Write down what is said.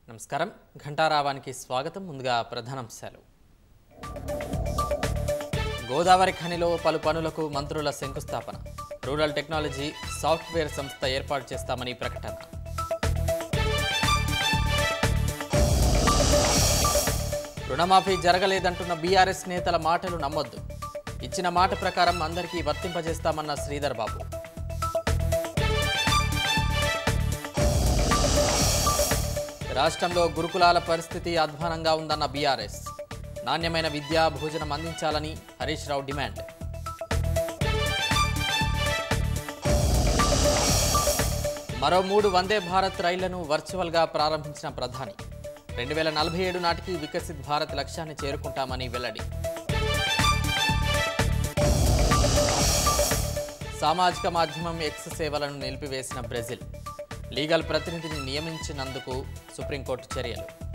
నమస్కారం ఘంటారావానికి స్వాగతం ముందుగా ప్రధానాంశాలు గోదావరి ఖనిలో పలు పనులకు మంత్రుల శంకుస్థాపన రూరల్ టెక్నాలజీ సాఫ్ట్వేర్ సంస్థ ఏర్పాటు చేస్తామని ప్రకటన రుణమాఫీ జరగలేదంటున్న బీఆర్ఎస్ నేతల మాటలు నమ్మొద్దు ఇచ్చిన మాట ప్రకారం అందరికీ వర్తింపజేస్తామన్న శ్రీధర్ బాబు రాష్ట్రంలో గురుకులాల పరిస్థితి అధ్వానంగా ఉందన్న బీఆర్ఎస్ నాణ్యమైన విద్యా భోజనం అందించాలని హరీష్ రావు డిమాండ్ మరో మూడు వందే భారత్ రైళ్లను వర్చువల్గా ప్రారంభించిన ప్రధాని రెండు వేల నలభై ఏడు నాటికి వికసిత్ భారత్ లక్ష్యాన్ని చేరుకుంటామని వెల్లడి సామాజిక మాధ్యమం ఎక్స్ సేవలను నిలిపివేసిన బ్రెజిల్ లీగల్ ప్రతినిధిని నియమించినందుకు సుప్రీంకోర్టు చర్యలు